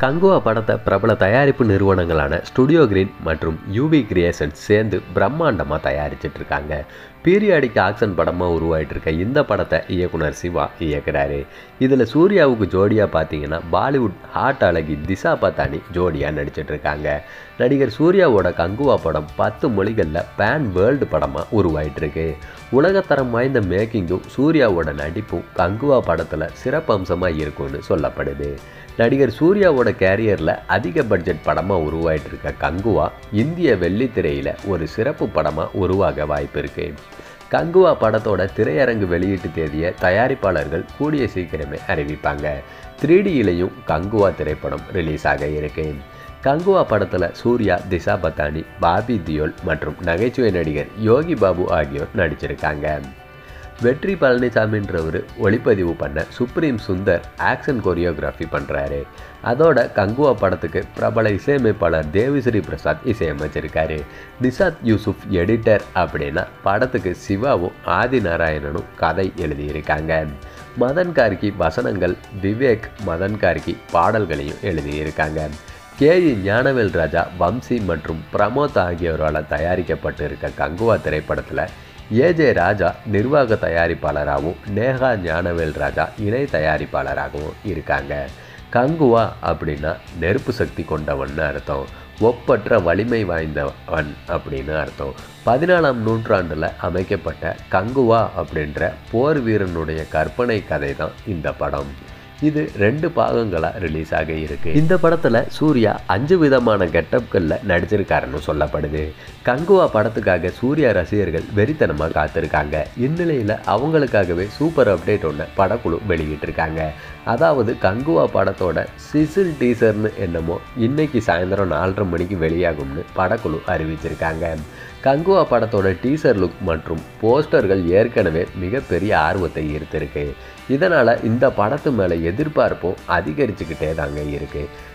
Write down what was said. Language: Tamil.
கங்குவா படத்தை பிரபல தயாரிப்பு நிறுவனங்களான ஸ்டுடியோ கிரீன் மற்றும் யூபி கிரியேஷன்ஸ் சேர்ந்து பிரம்மாண்டமாக தயாரிச்சிட்டு இருக்காங்க பீரியாடிக் ஆக்ஷன் படமாக உருவாயிட்டு இருக்க இந்த படத்தை இயக்குனர் சிவா இயக்குறாரு இதில் சூர்யாவுக்கு ஜோடியாக பார்த்தீங்கன்னா பாலிவுட் ஹாட் அழகி திசா பத்தானி ஜோடியாக நடிச்சிட்டு இருக்காங்க நடிகர் சூர்யாவோட கங்குவா படம் பத்து மொழிகளில் பேன் வேர்ல்டு படமாக உருவாயிட்டு இருக்கு உலகத்தரம் வாய்ந்த மேக்கிங்கும் சூர்யாவோட நடிப்பும் கங்குவா படத்தில் சிறப்பம்சமாக இருக்கும்னு சொல்லப்படுது நடிகர் சூர்யாவோட கேரியரில் அதிக பட்ஜெட் படமாக உருவாயிட்டு இருக்க கங்குவா இந்திய வெள்ளித்திரையில் ஒரு சிறப்பு படமாக உருவாக வாய்ப்பு இருக்கு கங்குவா படத்தோட திரையரங்கு வெளியீட்டு தேதியை தயாரிப்பாளர்கள் கூடிய சீக்கிரமே அறிவிப்பாங்க த்ரீ டியிலையும் கங்குவா திரைப்படம் ரிலீஸ் ஆக இருக்கு கங்குவா படத்தில் சூர்யா திசா பத்தானி பாபி தியோல் மற்றும் நகைச்சுவை நடிகர் யோகி பாபு ஆகியோர் நடிச்சிருக்காங்க வெற்றி பழனிசாமின்றவர் ஒளிப்பதிவு பண்ண சுப்ரீம் சுந்தர் ஆக்ஷன் கொரியோகிராஃபி பண்ணுறாரு அதோட கங்குவா படத்துக்கு பிரபல இசையமைப்பாளர் தேவிஸ்ரீ பிரசாத் இசையமைச்சிருக்காரு நிசாத் யூசுப் எடிட்டர் அப்படின்னா படத்துக்கு சிவாவும் ஆதி நாராயணனும் கதை எழுதியிருக்காங்க மதன் கார்கி வசனங்கள் விவேக் மதன் கார்கி பாடல்களையும் எழுதியிருக்காங்க கே இ ஞானவேல் ராஜா வம்சி மற்றும் பிரமோத் ஆகியோரால் தயாரிக்கப்பட்டு இருக்க கங்குவா திரைப்படத்தில் ஏஜே ராஜா நிர்வாக தயாரிப்பாளராகவும் நேஹா ஞானவேல் ராஜா இணை தயாரிப்பாளராகவும் இருக்காங்க கங்குவா அப்படின்னா நெருப்பு சக்தி கொண்டவன்னு அர்த்தம் ஒப்பற்ற வலிமை வாய்ந்தவன் அப்படின்னு அர்த்தம் பதினாலாம் நூற்றாண்டில் அமைக்கப்பட்ட கங்குவா அப்படின்ற போர் வீரனுடைய கற்பனை கதை தான் இந்த படம் இது ரெண்டு பாகங்களாக ரிலீஸ் ஆக இருக்கு இந்த படத்தில் சூர்யா அஞ்சு விதமான கெட்டப்களில் நடிச்சிருக்காருன்னு சொல்லப்படுது கங்குவா படத்துக்காக சூர்யா ரசிகர்கள் வெறித்தனமாக காத்திருக்காங்க இந்நிலையில் அவங்களுக்காகவே சூப்பர் அப்டேட் ஒன்று படக்குழு வெளியிட்டிருக்காங்க அதாவது கங்குவா படத்தோட சிசில் டீசர்னு என்னமோ இன்னைக்கு சாயந்தரம் நாலரை மணிக்கு வெளியாகும்னு படக்குழு அறிவிச்சிருக்காங்க கங்குவா படத்தோட டீசர் லுக் மற்றும் போஸ்டர்கள் ஏற்கனவே மிகப்பெரிய ஆர்வத்தை ஈர்த்திருக்கு இதனால் இந்த படத்து மேலே எதிர்பார்ப்பும் அதிகரிச்சுக்கிட்டே தாங்க இருக்குது